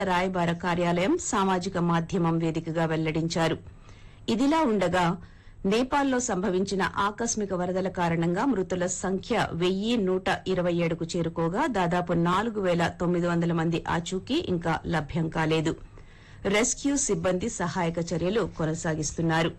రాయబార కార్యాలయం సామాజిక మాధ్యమం వేదికగా వెల్లడించారు ఇదిలా ఉండగా నేపాల్లో సంభవించిన ఆకస్మిక వరదల కారణంగా మృతుల సంఖ్య వెయ్యి నూట ఇరవై ఏడుకు చేరుకోగా దాదాపు నాలుగు వేల తొమ్మిది వందల మంది ఆచూకీ ఇంకా లభ్యం కాలేదు రెస్క్యూ సిబ్బంది సహాయక చర్యలు కొనసాగిస్తున్నారు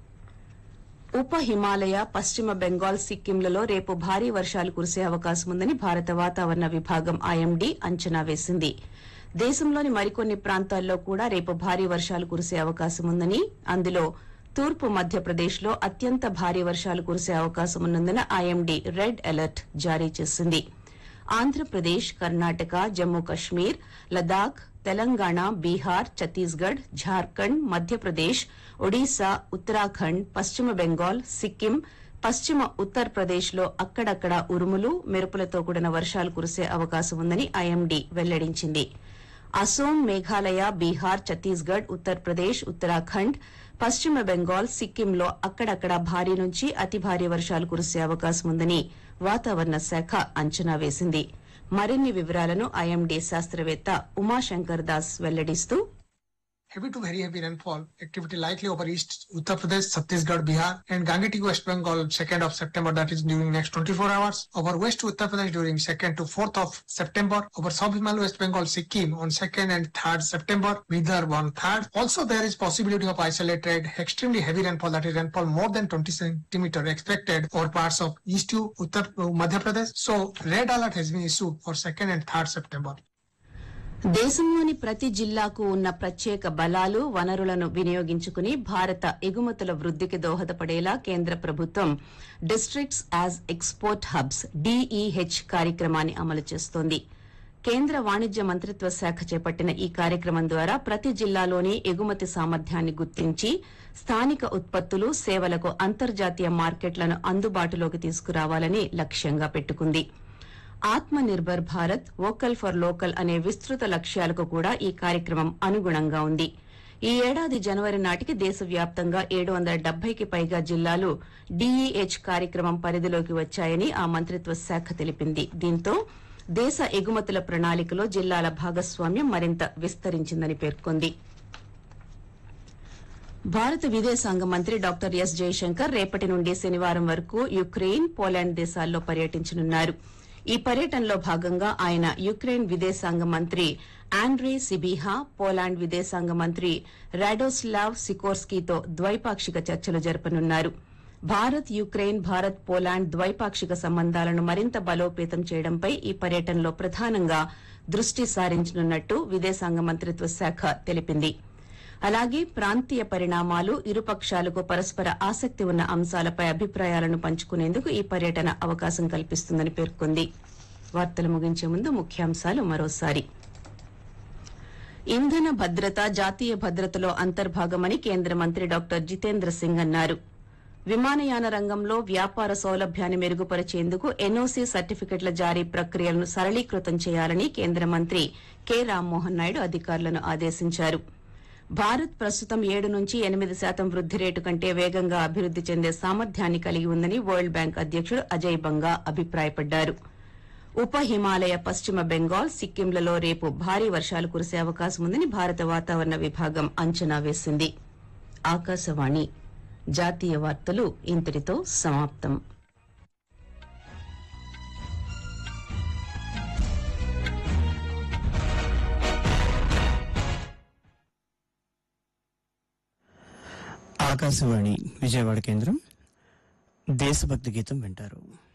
ఉప హిమాలయ పశ్చిమ బెంగాల్ సిక్కింలలో రేపు భారీ వర్షాలు కురిసే అవకాశం ఉందని భారత వాతావరణ విభాగం ఐఎండీ అంచనా వేసింది దేశంలోని మరికొన్ని ప్రాంతాల్లో కూడా రేపు భారీ వర్షాలు కురిసే అవకాశం ఉందని అందులో తూర్పు మధ్యప్రదేశ్లో అత్యంత భారీ వర్షాలు కురిసే అవకాశం ఉన్నందున ఐఎండీ రెడ్ అలర్ట్ జారీ చేసింది ఆంధ్రప్రదేశ్ కర్ణాటక జమ్మూ కశ్మీర్ లదాఖ్ తెలంగాణ బీహార్ ఛత్తీస్గఢ్ ఝార్ఖండ్ మధ్యప్రదేశ్ ఒడిశా ఉత్తరాఖండ్ పశ్చిమ బెంగాల్ సిక్కిం పశ్చిమ ఉత్తరప్రదేశ్లో అక్కడక్కడ ఉరుములు మెరుపులతో కూడిన వర్షాలు కురిసే అవకాశం ఉందని ఐఎండీ వెల్లడించింది అసోం మేఘాలయ బీహార్ ఛత్తీస్గఢ్ ఉత్తరప్రదేశ్ ఉత్తరాఖండ్ పశ్చిమ బెంగాల్ సిక్కింలో అక్కడక్కడ భారీ నుంచి అతి భారీ వర్షాలు కురిసే అవకాశం ఉందని వాతావరణ శాఖ అంచనా వేసింది మరిన్ని వివరాలను ఐఎండీ శాస్త్రవేత్త Umashankar Das వెల్లడిస్తూ heavy to very heavy rainfall activity likely over East Uttar Pradesh, Chhattisgarh, Bihar, and Gangetic West Bengal 2nd of September, that is during next 24 hours. Over West Uttar Pradesh during 2nd to 4th of September. Over South Himalaya, West Bengal, Sikkim on 2nd and 3rd September. Vidarbha on 3rd. Also, there is possibility of isolated extremely heavy rainfall, that is rainfall more than 20 centimeter expected over parts of East to Uttar uh, Madhya Pradesh. So, red alert has been issued for 2nd and 3rd September. దేశంలోని ప్రతి జిల్లాకు ఉన్న ప్రత్యేక బలాలు వనరులను వినియోగించుకుని భారత ఎగుమతుల వృద్దికి దోహదపడేలా కేంద్ర ప్రభుత్వం districts as export hubs DEH కార్యక్రమాన్ని అమలు చేస్తోంది కేంద్ర వాణిజ్య మంత్రిత్వ శాఖ చేపట్టిన ఈ కార్యక్రమం ద్వారా ప్రతి జిల్లాలోని ఎగుమతి సామర్థ్యాన్ని గుర్తించి స్థానిక ఉత్పత్తులు సేవలకు అంతర్జాతీయ మార్కెట్లను అందుబాటులోకి తీసుకురావాలని లక్ష్యంగా పెట్టుకుంది Atma Nirbhar Bharat vocal for local అనే విస్తృత లక్ష్యాలకు కూడా ఈ కార్యక్రమం అనుగుణంగా ఉంది ఈ ఏడాది జనవరి నాటికి దేశవ్యాప్తంగా ఏడు వందల డెబ్బైకి పైగా జిల్లాలు డీఈహెచ్ కార్యక్రమం పరిధిలోకి వచ్చాయని ఆ మంత్రిత్వ శాఖ తెలిపింది దీంతో దేశ ఎగుమతుల ప్రణాళికలో జిల్లాల భాగస్వామ్యం మరింత విస్తరించిందని పేర్కొంది భారత విదేశాంగ మంత్రి డాక్టర్ ఎస్ జయశంకర్ రేపటి నుండి శనివారం వరకు యుక్రెయిన్ పోలాండ్ దేశాల్లో పర్యటించనున్నారు ఈ పర్యటనలో భాగంగా ఆయన యుక్రెయిన్ విదేశాంగ మంత్రి ఆండ్రే సిబీహా పోలాండ్ విదేశాంగ మంత్రి రాడోస్లావ్ సికోర్స్కీతో ద్వైపాక్షిక చర్చలు జరపనున్నారు భారత్ యుక్రెయిన్ భారత్ పోలాండ్ ద్వైపాక్షిక సంబంధాలను మరింత బలోపేతం చేయడంపై ఈ పర్యటనలో ప్రధానంగా దృష్టి సారించనున్నట్టు విదేశాంగ మంత్రిత్వ శాఖ తెలిపింది అలాగే ప్రాంతీయ పరిణామాలు ఇరుపక్షాలకు పరస్పర ఆసక్తి ఉన్న అంశాలపై అభిప్రాయాలను పంచుకునేందుకు ఈ పర్యటన అవకాశం కల్పిస్తుందని పేర్కొంది వార్తలు ముగించే ముందు ముఖ్యాంశాలు మరోసారి ఇంధన భద్రత జాతీయ భద్రతలో అంతర్భాగమని కేంద్ర మంత్రి డాక్టర్ జితేంద్ర సింగ్ అన్నారు విమానయాన రంగంలో వ్యాపార సౌలభ్యాన్ని మెరుగుపరిచేందుకు ఎన్ఓసీ సర్టిఫికెట్ల జారీ ప్రక్రియలను సరళీకృతం చేయాలని కేంద్ర మంత్రి కె రామ్మోహన్ నాయుడు అధికారులను ఆదేశించారు భారత్ ప్రస్తుతం ఏడు నుంచి ఎనిమిది శాతం వృద్ది రేటు కంటే వేగంగా అభివృద్ది చెందే సామర్థ్యాన్ని కలిగి ఉందని వరల్డ్ బ్యాంక్ అధ్యకుడు అజయ్ బంగా అభిప్రాయపడ్డారు ఉప హిమాలయ పశ్చిమ బెంగాల్ సిక్కింలలో రేపు భారీ వర్షాలు కురిసే అవకాశం ఉందని భారత వాతావరణ విభాగం అంచనా వేసింది ఆకాశవాణి జాతీయ వార్తలు ఇంతటితో సమాప్తం ఆకాశవాణి విజయవాడ కేంద్రం దేశభక్తి గీతం వింటారు